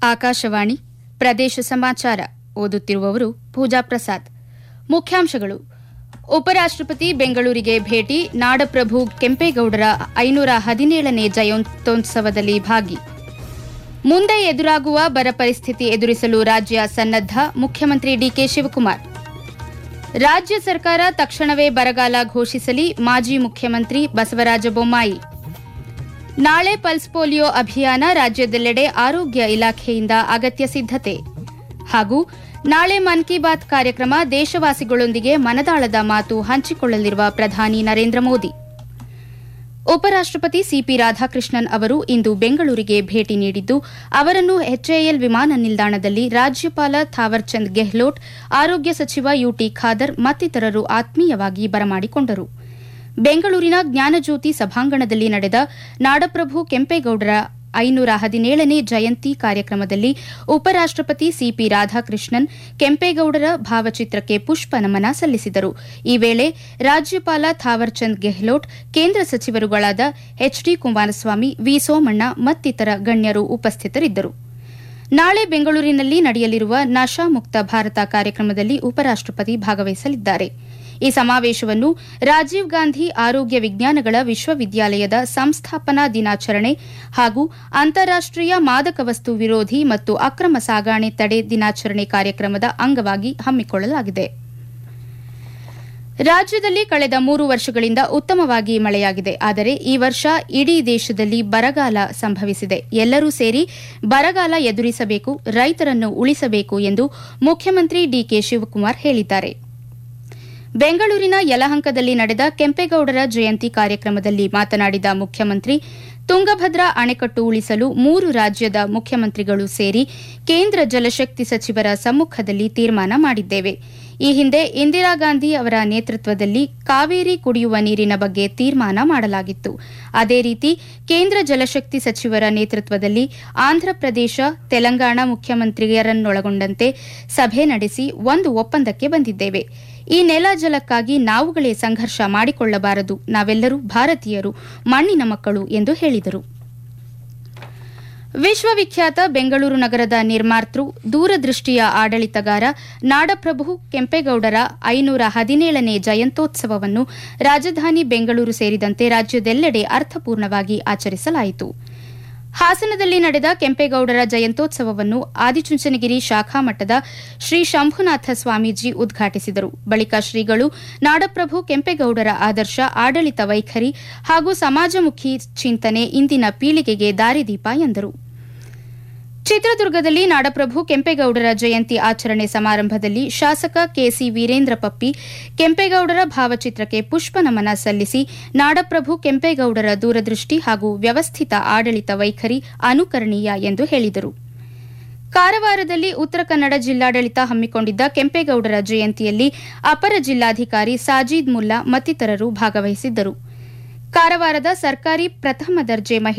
ಆಕಾಶವಾಣಿ ಪ್ರದೇಶ ಸಮಾಚಾರ ಓದುತ್ತಿರುವವರು ಪೂಜಾ ಪ್ರಸಾದ್ ಮುಖ್ಯಾಂಶಗಳು ಉಪರಾಷ್ಟಪತಿ ಬೆಂಗಳೂರಿಗೆ ಭೇಟಿ ನಾಡಪ್ರಭು ಕೆಂಪೇಗೌಡರ ಐನೂರ ಹದಿನೇಳನೇ ಜಯಂತ್ಯೋತ್ಸವದಲ್ಲಿ ಭಾಗಿ ಮುಂದೆ ಎದುರಾಗುವ ಬರ ಪರಿಸ್ಥಿತಿ ಎದುರಿಸಲು ರಾಜ್ಯ ಸನ್ನದ್ದ ಮುಖ್ಯಮಂತ್ರಿ ಡಿಕೆ ಶಿವಕುಮಾರ್ ರಾಜ್ಯ ಸರ್ಕಾರ ತಕ್ಷಣವೇ ಬರಗಾಲ ಘೋಷಿಸಲಿ ಮಾಜಿ ಮುಖ್ಯಮಂತ್ರಿ ಬಸವರಾಜ ಬೊಮ್ಮಾಯಿ ನಾಳೆ ಪಲ್ಸ್ ಪೋಲಿಯೋ ಅಭಿಯಾನ ರಾಜ್ಯದೆಲ್ಲೆಡೆ ಆರೋಗ್ಯ ಇಲಾಖೆಯಿಂದ ಅಗತ್ಯ ಸಿದ್ದತೆ ಹಾಗೂ ನಾಳೆ ಮನ್ ಕಿ ಬಾತ್ ಕಾರ್ಯಕ್ರಮ ದೇಶವಾಸಿಗಳೊಂದಿಗೆ ಮನದಾಳದ ಮಾತು ಹಂಚಿಕೊಳ್ಳಲಿರುವ ಪ್ರಧಾನಿ ನರೇಂದ್ರ ಮೋದಿ ಉಪರಾಷ್ಟಪತಿ ಸಿಪಿ ರಾಧಾಕೃಷ್ಣನ್ ಅವರು ಇಂದು ಬೆಂಗಳೂರಿಗೆ ಭೇಟಿ ನೀಡಿದ್ದು ಅವರನ್ನು ಎಚ್ಎಎಲ್ ವಿಮಾನ ನಿಲ್ದಾಣದಲ್ಲಿ ರಾಜ್ಯಪಾಲ ಥಾವರ್ಚಂದ್ ಗೆಹ್ಲೋಟ್ ಆರೋಗ್ಯ ಸಚಿವ ಯುಟಿ ಖಾದರ್ ಮತ್ತಿತರರು ಆತ್ಮೀಯವಾಗಿ ಬರಮಾಡಿಕೊಂಡರು ಬೆಂಗಳೂರಿನ ಜ್ಞಾನಜ್ಯೋತಿ ಸಭಾಂಗಣದಲ್ಲಿ ನಡೆದ ನಾಡಪ್ರಭು ಕೆಂಪೇಗೌಡರ ಐನೂರ ಹದಿನೇಳನೇ ಜಯಂತಿ ಕಾರ್ಯಕ್ರಮದಲ್ಲಿ ಉಪರಾಷ್ಟಪತಿ ಸಿಪಿ ರಾಧಾಕೃಷ್ಣನ್ ಕೆಂಪೇಗೌಡರ ಭಾವಚಿತ್ರಕ್ಕೆ ಪುಷ್ಪ ನಮನ ಸಲ್ಲಿಸಿದರು ಈ ವೇಳೆ ರಾಜ್ಯಪಾಲ ಥಾವರ್ಚಂದ್ ಗೆಹ್ಲೋಟ್ ಕೇಂದ್ರ ಸಚಿವರುಗಳಾದ ಎಚ್ಡಿ ಕುಮಾರಸ್ವಾಮಿ ವಿ ಸೋಮಣ್ಣ ಮತ್ತಿತರ ಗಣ್ಯರು ಉಪಸ್ಥಿತರಿದ್ದರು ನಾಳೆ ಬೆಂಗಳೂರಿನಲ್ಲಿ ನಡೆಯಲಿರುವ ನಶಾ ಮುಕ್ತ ಭಾರತ ಕಾರ್ಯಕ್ರಮದಲ್ಲಿ ಉಪರಾಷ್ಟಪತಿ ಭಾಗವಹಿಸಲಿದ್ದಾರೆ ಈ ಸಮಾವೇಶವನ್ನು ರಾಜೀವ್ ಗಾಂಧಿ ಆರೋಗ್ಯ ವಿಜ್ಞಾನಗಳ ವಿಶ್ವವಿದ್ಯಾಲಯದ ಸಂಸ್ಥಾಪನಾ ದಿನಾಚರಣೆ ಹಾಗೂ ಅಂತಾರಾಷ್ಟೀಯ ಮಾದಕ ವಸ್ತು ವಿರೋಧಿ ಮತ್ತು ಅಕ್ರಮ ಸಾಗಾಣೆ ತಡೆ ದಿನಾಚರಣೆ ಕಾರ್ಯಕ್ರಮದ ಅಂಗವಾಗಿ ಹಮ್ಮಿಕೊಳ್ಳಲಾಗಿದೆ ರಾಜ್ಯದಲ್ಲಿ ಕಳೆದ ಮೂರು ವರ್ಷಗಳಿಂದ ಉತ್ತಮವಾಗಿ ಮಳೆಯಾಗಿದೆ ಆದರೆ ಈ ವರ್ಷ ಇಡೀ ದೇಶದಲ್ಲಿ ಬರಗಾಲ ಸಂಭವಿಸಿದೆ ಎಲ್ಲರೂ ಸೇರಿ ಬರಗಾಲ ಎದುರಿಸಬೇಕು ರೈತರನ್ನು ಉಳಿಸಬೇಕು ಎಂದು ಮುಖ್ಯಮಂತ್ರಿ ಡಿಕೆ ಶಿವಕುಮಾರ್ ಹೇಳಿದ್ದಾರೆ ಬೆಂಗಳೂರಿನ ಯಲಹಂಕದಲ್ಲಿ ನಡೆದ ಕೆಂಪೇಗೌಡರ ಜಯಂತಿ ಕಾರ್ಯಕ್ರಮದಲ್ಲಿ ಮಾತನಾಡಿದ ಮುಖ್ಯಮಂತ್ರಿ ತುಂಗಭದ್ರಾ ಅಣೆಕಟ್ಟು ಉಳಿಸಲು ಮೂರು ರಾಜ್ಯದ ಮುಖ್ಯಮಂತ್ರಿಗಳು ಸೇರಿ ಕೇಂದ್ರ ಜಲಶಕ್ತಿ ಸಚಿವರ ಸಮ್ಮುಖದಲ್ಲಿ ತೀರ್ಮಾನ ಮಾಡಿದ್ದೇವೆ ಈ ಹಿಂದೆ ಇಂದಿರಾ ಗಾಂಧಿ ಅವರ ನೇತೃತ್ವದಲ್ಲಿ ಕಾವೇರಿ ಕುಡಿಯುವ ನೀರಿನ ಬಗ್ಗೆ ತೀರ್ಮಾನ ಮಾಡಲಾಗಿತ್ತು ಅದೇ ರೀತಿ ಕೇಂದ್ರ ಜಲಶಕ್ತಿ ಸಚಿವರ ನೇತೃತ್ವದಲ್ಲಿ ಆಂಧ್ರಪ್ರದೇಶ ತೆಲಂಗಾಣ ಮುಖ್ಯಮಂತ್ರಿಯರನ್ನೊಳಗೊಂಡಂತೆ ಸಭೆ ನಡೆಸಿ ಒಂದು ಒಪ್ಪಂದಕ್ಕೆ ಬಂದಿದ್ದೇವೆ ಈ ನೆಲ ಜಲಕ್ಕಾಗಿ ನಾವುಗಳೇ ಸಂಘರ್ಷ ಮಾಡಿಕೊಳ್ಳಬಾರದು ನಾವೆಲ್ಲರೂ ಭಾರತೀಯರು ಮಣ್ಣಿನ ಮಕ್ಕಳು ಎಂದು ಹೇಳಿದರು ವಿಶ್ವವಿಖ್ಯಾತ ಬೆಂಗಳೂರು ನಗರದ ನಿರ್ಮಾತೃ ದೂರದೃಷ್ಟಿಯ ಆಡಳಿತಗಾರ ನಾಡಪ್ರಭು ಕೆಂಪೇಗೌಡರ ಐನೂರ ಹದಿನೇಳನೇ ಜಯಂತ್ಯೋತ್ಸವವನ್ನು ರಾಜಧಾನಿ ಬೆಂಗಳೂರು ಸೇರಿದಂತೆ ರಾಜ್ಯದೆಲ್ಲೆಡೆ ಅರ್ಥಪೂರ್ಣವಾಗಿ ಆಚರಿಸಲಾಯಿತು ಹಾಸನದಲ್ಲಿ ನಡೆದ ಕೆಂಪೇಗೌಡರ ಜಯಂತ್ಯೋತ್ಸವವನ್ನು ಆದಿಚುಂಚನಗಿರಿ ಶಾಖಾ ಮಠದ ಶ್ರೀ ಶಂಭುನಾಥ ಸ್ವಾಮೀಜಿ ಉದ್ಘಾಟಿಸಿದರು ಬಳಿಕ ಶ್ರೀಗಳು ನಾಡಪ್ರಭು ಕೆಂಪೇಗೌಡರ ಆದರ್ಶ ಆಡಳಿತ ವೈಖರಿ ಹಾಗೂ ಸಮಾಜಮುಖಿ ಚಿಂತನೆ ಇಂದಿನ ಪೀಳಿಗೆಗೆ ದಾರಿದೀಪ ಎಂದರು ಚಿತ್ರದುರ್ಗದಲ್ಲಿ ನಾಡಪ್ರಭು ಕೆಂಪೇಗೌಡರ ಜಯಂತಿ ಆಚರಣೆ ಸಮಾರಂಭದಲ್ಲಿ ಶಾಸಕ ಕೆಸಿ ವೀರೇಂದ್ರ ಪಪ್ಪಿ ಕೆಂಪೇಗೌಡರ ಭಾವಚಿತ್ರಕ್ಕೆ ಪುಷ್ಪ ನಮನ ಸಲ್ಲಿಸಿ ನಾಡಪ್ರಭು ಕೆಂಪೇಗೌಡರ ದೂರದೃಷ್ಟಿ ಹಾಗೂ ವ್ಯವಸ್ಥಿತ ಆಡಳಿತ ವೈಖರಿ ಅನುಕರಣೀಯ ಎಂದು ಹೇಳಿದರು ಕಾರವಾರದಲ್ಲಿ ಉತ್ತರ ಕನ್ನಡ ಜಿಲ್ಲಾಡಳಿತ ಹಮ್ಮಿಕೊಂಡಿದ್ದ ಕೆಂಪೇಗೌಡರ ಜಯಂತಿಯಲ್ಲಿ ಅಪರ ಜಿಲ್ಲಾಧಿಕಾರಿ ಸಾಜೀದ್ ಮುಲ್ಲಾ ಮತ್ತಿತರರು ಭಾಗವಹಿಸಿದ್ದರು ಕಾರವಾರದ ಸರ್ಕಾರಿ ಪ್ರಥಮ ದರ್ಜೆ